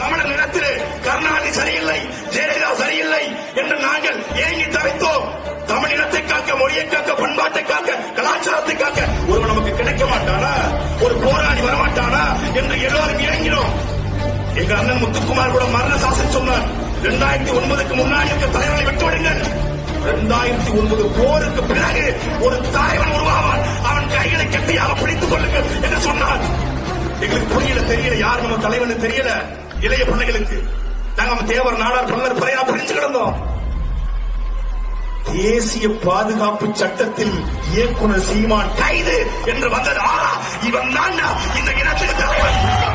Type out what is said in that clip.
தமிழர் நிலத்திலே கருணாநிதி சரியில்லை ஜெயலலிதா சரியில்லை என்று நாங்கள் ஏங்கி தவித்தோம் தமிழினத்தை காக்க மொழியை காக்க பண்பாட்டை காக்க கலாச்சாரத்தை காக்க ஒருவன் நமக்கு கிடைக்க மாட்டானா ஒரு போராடி வரமாட்டானா என்று எல்லோரும் இறங்கினோம் எங்க அண்ணன் முத்துக்குமார் கூட மரண சாசன் சொன்னார் இரண்டாயிரத்தி ஒன்பதுக்கு முன்னாடி இருக்க தலைவரை விட்டு விடுங்கள் இரண்டாயிரத்தி ஒன்பது போருக்கு பிறகு ஒரு தலைவன் உருவாவான் அவன் கைகளை கட்டியாக பிடித்துக் கொள்ளுங்கள் என்று சொன்னார் எங்களுக்கு புரியல தெரியல யார் நம்ம தலைவன் தெரியல இளைய பிள்ளைகளுக்கு நாங்க தேவர் நாடார் பல்லர் பறையா பிரிஞ்சு கிடந்தோம் தேசிய பாதுகாப்பு சட்டத்தில் இயக்குனர் சீமான் கைது என்று வந்தது ஆறா இவன் தான் இந்த இனத்துக்கு தலைவன்